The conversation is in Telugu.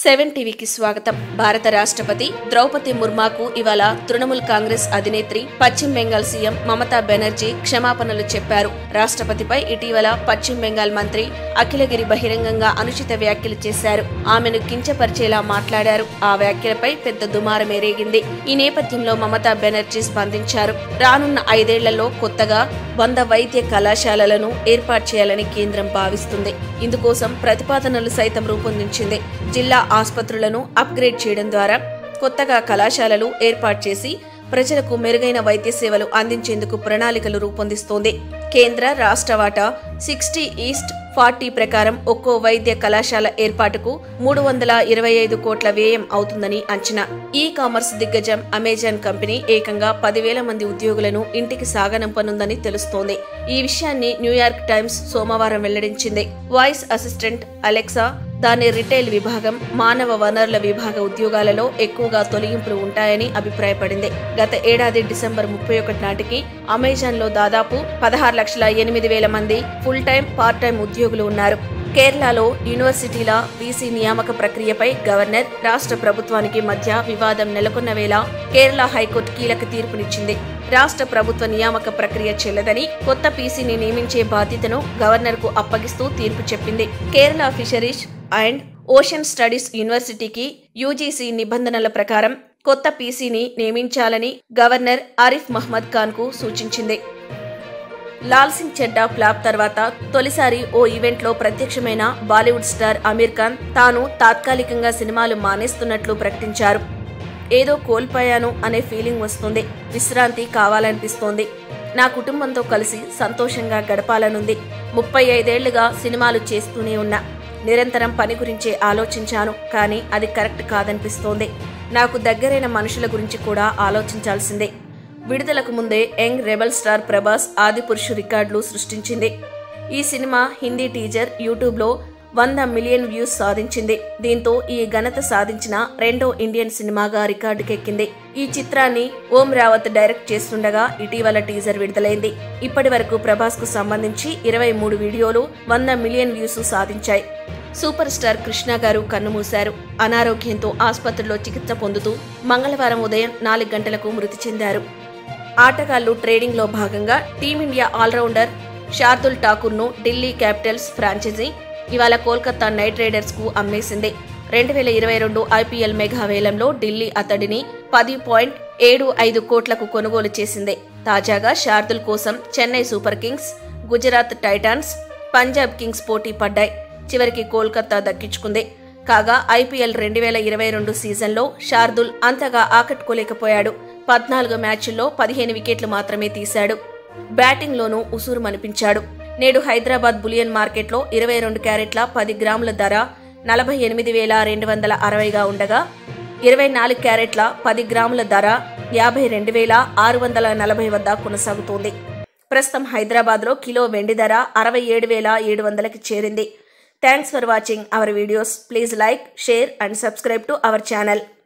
సెవెన్ టీవీకి స్వాగతం భారత రాష్ట్రపతి ద్రౌపది ముర్మాకు ఇవాళ తృణమూల్ కాంగ్రెస్ అధినేత్రి పశ్చిమ బెంగాల్ సీఎం మమతా బెనర్జీ క్షమాపణలు చెప్పారు రాష్ట్రపతిపై ఇటీవల పశ్చిమ బెంగాల్ మంత్రి అఖిలగిరి బహిరంగంగా అనుచిత వ్యాఖ్యలు చేశారు ఆమెను కించపరిచేలా మాట్లాడారు ఆ వ్యాఖ్యలపై పెద్ద దుమారం ఎరేగింది ఈ నేపథ్యంలో మమతా బెనర్జీ స్పందించారు రానున్న ఐదేళ్లలో కొత్తగా వంద వైద్య కళాశాలలను ఏర్పాటు చేయాలని కేంద్రం భావిస్తుంది ఇందుకోసం ప్రతిపాదనలు సైతం రూపొందించింది జిల్లా ఆసుపత్రులను అప్గ్రేడ్ చేయడం ద్వారా కొత్తగా కళాశాలలు ఏర్పాటు చేసి ప్రజలకు మెరుగైన వైద్య సేవలు అందించేందుకు ప్రణాళికలు రూపొందిస్తోంది కేంద్ర రాష్ట్ర వాటా సిక్స్టీ ఈస్ట్ ఫార్టీ ప్రకారం ఒక్కో వైద్య కళాశాల ఏర్పాటుకు మూడు వందల ఇరవై ఐదు కోట్ల వ్యయం అవుతుందని అంచనా ఈ కామర్స్ దిగ్గజం అమెజాన్ కంపెనీ ఏకంగా పదివేల మంది ఉద్యోగులను ఇంటికి సాగనంపనుందని తెలుస్తోంది ఈ విషయాన్ని న్యూయార్క్ టైమ్స్ సోమవారం వెల్లడించింది వాయిస్ అసిస్టెంట్ అలెక్సా దాని రిటైల్ విభాగం మానవ వనరుల విభాగ ఉద్యోగాలలో ఎక్కువగా తొలగింపులు ఉంటాయని అభిప్రాయపడింది గత ఏడాది డిసెంబర్ ముప్పై ఒకటి నాటికి అమెజాన్ లో దాదాపు పదహారు లక్షల ఎనిమిది వేల మంది ఫుల్ టైం పార్ట్ టైం ఉద్యోగులు ఉన్నారు కేరళలో యూనివర్సిటీల వీసీ నియామక ప్రక్రియపై గవర్నర్ రాష్ట్ర ప్రభుత్వానికి మధ్య వివాదం నెలకొన్న వేళ కేరళ హైకోర్టు కీలక తీర్పునిచ్చింది రాష్ట్ర ప్రభుత్వ నియామక ప్రక్రియ చెల్లదని కొత్త పీసీని నియమించే బాధ్యతను గవర్నర్ కు అప్పగిస్తూ తీర్పు చెప్పింది Kerala fisheries and ocean studies యూనివర్సిటీకి యూజీసీ నిబంధనల ప్రకారం కొత్త పీసీని నియమించాలని గవర్నర్ ఆరిఫ్ మహ్మద్ ఖాన్ కు సూచించింది లాల్ సింగ్ చెడ్డా ఫ్లాప్ తర్వాత తొలిసారి ఓ ఈవెంట్లో ప్రత్యక్షమైన బాలీవుడ్ స్టార్ అమీర్ ఖాన్ తాను తాత్కాలికంగా సినిమాలు మానేస్తున్నట్లు ప్రకటించారు ఏదో కోల్పోయాను అనే ఫీలింగ్ వస్తుంది విశ్రాంతి కావాలనిపిస్తోంది నా కుటుంబంతో కలిసి సంతోషంగా గడపాలనుంది ముప్పై ఐదేళ్లుగా సినిమాలు చేస్తూనే ఉన్నా నిరంతరం పని గురించే ఆలోచించాను కానీ అది కరెక్ట్ కాదనిపిస్తోంది నాకు దగ్గరైన మనుషుల గురించి కూడా ఆలోచించాల్సిందే విడుదలకు ముందే young rebel star Prabhas Adipurush రికార్డులు సృష్టించింది ఈ సినిమా హిందీ టీజర్ యూట్యూబ్లో వంద మిలియన్ వ్యూస్ సాధించింది దీంతో ఈ ఘనత సాధించిన రెండో ఇండియన్ సినిమాగా రికార్డుకెక్కింది ఈ చిత్రాన్ని ఓం రావత్ డైరెక్ట్ చేస్తుండగా ఇటీవల టీజర్ విడుదలైంది ఇప్పటి వరకు ప్రభాస్ కు సంబంధించి ఇరవై మూడు వీడియోలు వంద మిలియన్ వ్యూస్ సాధించాయి సూపర్ స్టార్ కృష్ణ గారు కన్నుమూశారు అనారోగ్యంతో ఆసుపత్రిలో చికిత్స పొందుతూ మంగళవారం ఉదయం నాలుగు గంటలకు మృతి చెందారు ఆటగాళ్లు ట్రేడింగ్లో భాగంగా టీమిండియా ఆల్రౌండర్ శార్దుల్ ఠాకూర్ను ఢిల్లీ క్యాపిటల్స్ ఫ్రాంచైజీ ఇవాళ కోల్కతా నైట్ రైడర్స్ కు అమ్మేసింది రెండు వేల ఇరవై రెండు ఐపీఎల్ మెగా వేలంలో ఢిల్లీ అతడిని పది పాయింట్ ఏడు ఐదు కోట్లకు కొనుగోలు చేసింది తాజాగా శార్దుల్ కోసం Chennai Super Kings Gujarat Titans Punjab Kings పోటీ పడ్డాయి చివరికి కోల్కతా దక్కించుకుంది కాగా ఐపీఎల్ రెండు వేల ఇరవై రెండు సీజన్లో శార్దుల్ అంతగా ఆకట్టుకోలేకపోయాడు పద్నాలుగు మ్యాచ్ల్లో పదిహేను వికెట్లు మాత్రమే తీశాడు బ్యాటింగ్లోనూ ఉసూరుమనిపించాడు నేడు హైదరాబాద్ బులియన్ మార్కెట్లో ఇరవై రెండు క్యారెట్ల పది గ్రాముల ధర నలభై ఎనిమిది వేల రెండు వందల అరవైగా ఉండగా ఇరవై నాలుగు క్యారెట్ల పది గ్రాముల ధర యాభై రెండు వేల ఆరు వందల నలభై వద్ద కొనసాగుతోంది ప్రస్తుతం హైదరాబాద్లో కిలో వెండి ధర అరవై ఏడు వేల ఏడు వందలకి చేరింది thanks for watching our videos please like share and subscribe to our channel